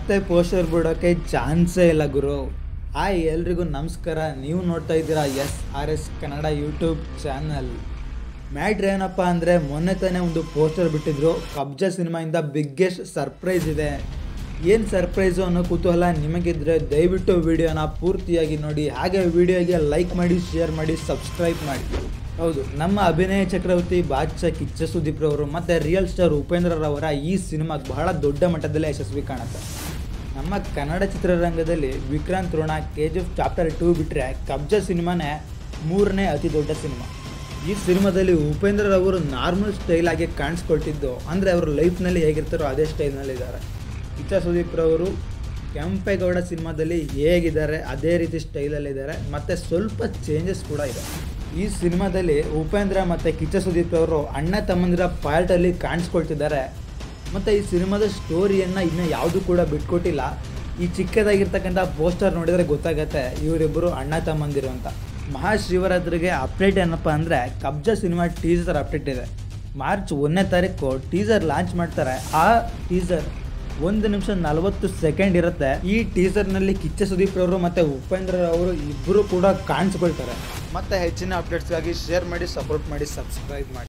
ಮತ್ತೆ ಪೋಸ್ಟರ್ ಬಿಡೋಕ್ಕೆ ಚಾನ್ಸೇ ಇಲ್ಲ ಗುರು ಹಾಯ್ ಎಲ್ರಿಗೂ ನಮಸ್ಕಾರ ನೀವು ನೋಡ್ತಾ ಇದ್ದೀರಾ S R S Kannada YouTube channel matter ಏನಪ್ಪ ಅಂದರೆ ಮೊನ್ನೆ ತಾನೇ ಒಂದು ಪೋಸ್ಟರ್ ಬಿಟ್ಟಿದ್ರು ಕಬ್ಜಾ ಸಿನಿಮಾಯಿಂದ ಬಿಗ್ಗೆಸ್ಟ್ ಸರ್ಪ್ರೈಸ್ ಇದೆ ಏನು ಸರ್ಪ್ರೈಸು ಅನ್ನೋ ಕುತೂಹಲ ನಿಮಗಿದ್ರೆ ದಯವಿಟ್ಟು ವಿಡಿಯೋನ ಪೂರ್ತಿಯಾಗಿ ನೋಡಿ ಹಾಗೆ ವಿಡಿಯೋಗೆ ಲೈಕ್ ಮಾಡಿ ಶೇರ್ ಮಾಡಿ ಸಬ್ಸ್ಕ್ರೈಬ್ ಮಾಡಿ ಹೌದು ನಮ್ಮ ಅಭಿನಯ ಚಕ್ರವರ್ತಿ ಬಾದ್ಶಾ ಕಿಚ್ಚ ಸುದೀಪ್ ರವರು ಮತ್ತು ರಿಯಲ್ ಸ್ಟಾರ್ ಉಪೇಂದ್ರರವರ ಈ ಸಿನಿಮಾ ಬಹಳ ದೊಡ್ಡ ಮಟ್ಟದಲ್ಲಿ ಯಶಸ್ವಿ ಕಾಣುತ್ತೆ ನಮ್ಮ ಕನ್ನಡ ಚಿತ್ರರಂಗದಲ್ಲಿ Vikrant Rona K G F chapter two ಬಿಟ್ಟರೆ ಕಬ್ಜಾ ಸಿನಿಮಾನೇ ಮೂರನೇ ಅತಿ ದೊಡ್ಡ ಸಿನಿಮಾ ಈ ಸಿನಿಮಾದಲ್ಲಿ ಉಪೇಂದ್ರರವರು ನಾರ್ಮಲ್ ಸ್ಟೈಲ್ ಆಗಿ ಕಾಣಿಸ್ಕೊಳ್ತಿದ್ದು ಅಂದರೆ ಅವರು ಲೈಫ್ನಲ್ಲಿ ಹೇಗಿರ್ತಾರೋ ಅದೇ ಸ್ಟೈಲ್ನಲ್ಲಿ ಇದ್ದಾರೆ ಕಿಚ್ಚ ಸುದೀಪ್ ರವರು ಕೆಂಪೇಗೌಡ ಸಿನಿಮಾದಲ್ಲಿ ಹೇಗಿದ್ದಾರೆ ಅದೇ ರೀತಿ ಸ್ಟೈಲಲ್ಲಿದ್ದಾರೆ ಮತ್ತು ಸ್ವಲ್ಪ ಚೇಂಜಸ್ ಕೂಡ ಇದೆ ಈ ಸಿನಿಮಾದಲ್ಲಿ ಉಪೇಂದ್ರ ಮತ್ತು ಕಿಚ್ಚ ಸುದೀಪ್ ಅವರು ಅಣ್ಣ ತಮ್ಮಂದಿರ ಪಾರ್ಟಲ್ಲಿ ಕಾಣಿಸ್ಕೊಳ್ತಿದ್ದಾರೆ ಮತ್ತು ಈ ಸಿನಿಮಾದ ಸ್ಟೋರಿಯನ್ನು ಇನ್ನೂ ಯಾವುದೂ ಕೂಡ ಬಿಟ್ಕೊಟ್ಟಿಲ್ಲ ಈ ಚಿಕ್ಕದಾಗಿರ್ತಕ್ಕಂಥ ಪೋಸ್ಟರ್ ನೋಡಿದರೆ ಗೊತ್ತಾಗತ್ತೆ ಇವರಿಬ್ಬರು ಅಣ್ಣ ತಮ್ಮಂದಿರು ಅಂತ ಮಹಾಶಿವರಾತ್ರಿಗೆ ಅಪ್ಡೇಟ್ ಏನಪ್ಪ ಅಂದರೆ ಕಬ್ಜಾ ಸಿನಿಮಾ ಟೀಸರ್ ಅಪ್ಡೇಟ್ ಇದೆ ಮಾರ್ಚ್ ಒಂದನೇ ತಾರೀಕು ಟೀಸರ್ ಲಾಂಚ್ ಮಾಡ್ತಾರೆ ಆ ಟೀಸರ್ ಒಂದು ನಿಮಿಷ ನಲವತ್ತು ಸೆಕೆಂಡ್ ಇರುತ್ತೆ ಈ ಟೀಸರ್ನಲ್ಲಿ ಕಿಚ್ಚ ಸುದೀಪ್ ರವರು ಮತ್ತು ಉಪೇಂದ್ರ ಅವರು ಇಬ್ಬರು ಕೂಡ ಕಾಣಿಸ್ಕೊಳ್ತಾರೆ ಮತ್ತೆ ಹೆಚ್ಚಿನ ಅಪ್ಡೇಟ್ಸ್ಗಾಗಿ ಶೇರ್ ಮಾಡಿ ಸಪೋರ್ಟ್ ಮಾಡಿ ಸಬ್ಸ್ಕ್ರೈಬ್ ಮಾಡಿ